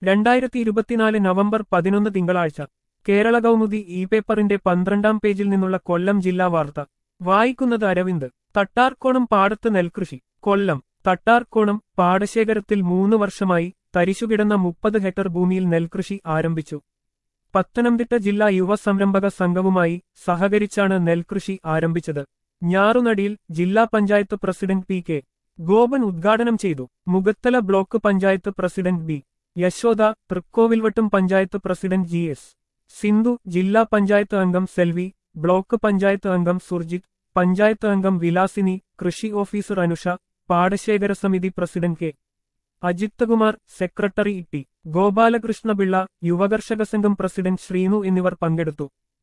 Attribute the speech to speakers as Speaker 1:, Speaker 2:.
Speaker 1: രണ്ടായിരത്തി ഇരുപത്തിനാല് നവംബർ പതിനൊന്ന് തിങ്കളാഴ്ച കേരള കൗമുദി ഇ പേപ്പറിന്റെ പന്ത്രണ്ടാം പേജിൽ നിന്നുള്ള കൊല്ലം ജില്ലാ വാർത്ത വായിക്കുന്നത് അരവിന്ദ് തട്ടാർക്കോണം പാടത്ത് നെൽകൃഷി കൊല്ലം തട്ടാർക്കോണം പാടശേഖരത്തിൽ മൂന്ന് വർഷമായി തരിശുകിടന്ന മുപ്പത് ഹെക്ടർ ഭൂമിയിൽ നെൽകൃഷി ആരംഭിച്ചു പത്തനംതിട്ട ജില്ലാ യുവ സംരംഭക സംഘവുമായി സഹകരിച്ചാണ് നെൽകൃഷി ആരംഭിച്ചത് ഞാറുനടിയിൽ ജില്ലാ panchayat president P K Gopan ഉദ്ഘാടനം ചെയ്തു Mukhathala block panchayat president B Yashoda Thrikkovilvattom panchayat president G S Sindhu ജില്ലാ പഞ്ചായത്ത് അംഗം സെൽവി ബ്ലോക്ക് പഞ്ചായത്ത് അംഗം സുർജിത് പഞ്ചായത്ത് അംഗം വിലാസിനി കൃഷി ഓഫീസർ അനുഷ പാടശേഖര സമിതി president K Ajithkumar secretary T Gopalakrishnapillai യുവകർഷക സംഘം പ്രസിഡന്റ് ശ്രീനു എന്നിവർ പങ്കെടുത്തു